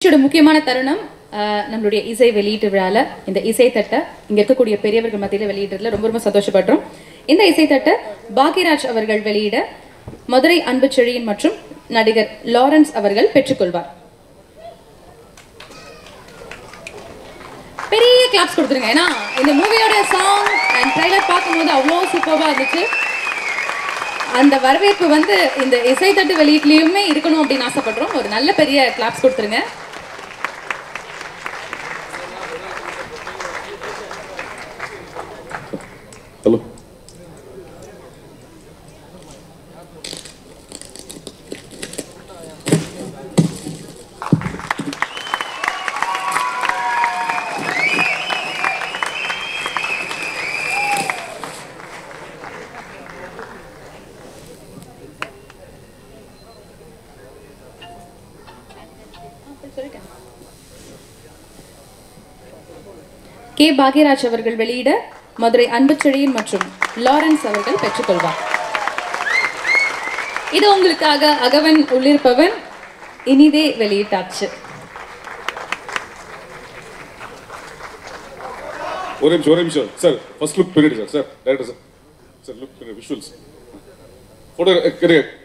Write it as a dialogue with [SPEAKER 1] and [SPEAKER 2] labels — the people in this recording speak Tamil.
[SPEAKER 1] நிகழ்ச்சியோட முக்கியமான தருணம் ஆஹ், நம்மளுடைய இசை வெளியீட்டு விழால இந்த இசை தட்டை இங்க இருக்கக்கூடிய பெரியவர்கள் மத்தியில வெளியிடுறதுல ரொம்ப ரொம்ப சந்தோஷப்படுறோம் இந்த இசை தட்டை பாக்யராஜ் அவர்கள் வெளியிட மதுரை அன்பு செழியன் மற்றும் நடிகர் லாரன்ஸ் அவர்கள் பெற்றுக்கொள்வார் பெரிய கிளாப்ஸ் கொடுத்துருங்க ஏன்னா இந்த மூவியோட சாங் அண்ட் ட்ரைலர் பார்க்கும்போது அவ்வளோ சூப்பராக இருந்துச்சு அந்த வரவேற்பு வந்து இந்த இசை தட்டு வெளியீட்லயுமே இருக்கணும் அப்படின்னு ஆசைப்படுறோம் ஒரு நல்ல பெரிய கிளாப்ஸ் கொடுத்துருங்க
[SPEAKER 2] ஹலோ
[SPEAKER 1] கே பாக்யராஜ் அவர்கள் வெளியிட மதுரை அன்புச்செழியன் மற்றும் லாரன்ஸ் அவர்கள் பெற்றுக்கொள்வார் இது உங்களுக்காக அகவன் உள்ளிருப்பவன் இனிதே வெளியிட்டாச்சு
[SPEAKER 2] ஒரே நிமிஷம் ஒரே நிமிஷம் சார் ஃபர்ஸ்ட் லுக் பின்னாடி sir sir director sir sir look visuals photo